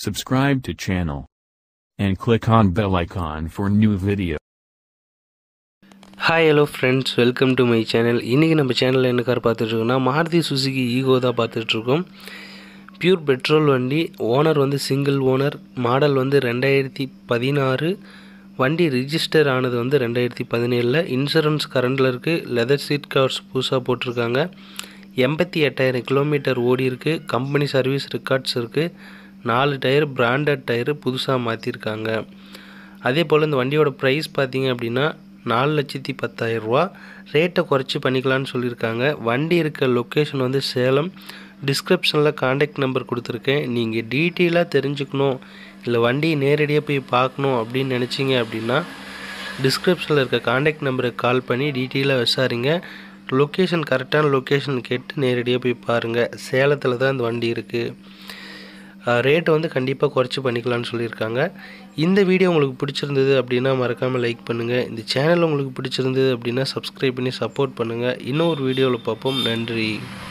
subscribe to channel. And click on bell icon for new video. Hi hello friends welcome to my channel இன்றைக்கி நம்ம சேனலில் என்ன car பார்த்துட்ருக்கோம்னா Maruti Suzuki Eeco தான் பார்த்துட்ருக்கோம் பியூர் பெட்ரோல் வண்டி ஓனர் வந்து சிங்கிள் ஓனர் மாடல் வந்து ரெண்டாயிரத்தி பதினாறு வண்டி ரிஜிஸ்டர் ஆனது வந்து ரெண்டாயிரத்தி பதினேழில் இன்சூரன்ஸ் கரண்டில் இருக்குது லெதர் சீட் கவர்ஸ் புதுசாக போட்டிருக்காங்க எண்பத்தி எட்டாயிரம் கிலோமீட்டர் ஓடி இருக்குது கம்பெனி சர்வீஸ் ரெக்கார்ட்ஸ் இருக்குது நாலு டயர் பிராண்டட் டயரு புதுசாக மாற்றிருக்காங்க அதே போல் இந்த வண்டியோட ப்ரைஸ் பார்த்தீங்க அப்படின்னா நாலு லட்சத்தி பத்தாயிரரூவா ரேட்டை குறைச்சி பண்ணிக்கலான்னு சொல்லியிருக்காங்க வண்டி இருக்க லொக்கேஷன் வந்து சேலம் டிஸ்கிரிப்ஷனில் காண்டாக்ட் நம்பர் கொடுத்துருக்கேன் நீங்கள் டீட்டெயிலாக தெரிஞ்சுக்கணும் இல்லை வண்டியை நேரடியாக போய் பார்க்கணும் அப்படின்னு நினச்சிங்க அப்படின்னா டிஸ்கிரிப்ஷனில் இருக்க காண்டாக்ட் நம்பருக்கு கால் பண்ணி டீட்டெயிலாக விசாரிங்க லொக்கேஷன் கரெக்டான லொக்கேஷன் கேட்டு நேரடியாக போய் பாருங்கள் சேலத்தில் தான் இந்த வண்டி இருக்குது ரேட்டை வந்து கண்டிப்பாக குறைச்சி பண்ணிக்கலாம்னு சொல்லியிருக்காங்க இந்த வீடியோ உங்களுக்கு பிடிச்சிருந்தது அப்படின்னா மறக்காமல் லைக் பண்ணுங்கள் இந்த சேனல் உங்களுக்கு பிடிச்சிருந்தது அப்படின்னா சப்ஸ்கிரைப் பண்ணி சப்போர்ட் பண்ணுங்கள் இன்னொரு வீடியோவில் பார்ப்போம் நன்றி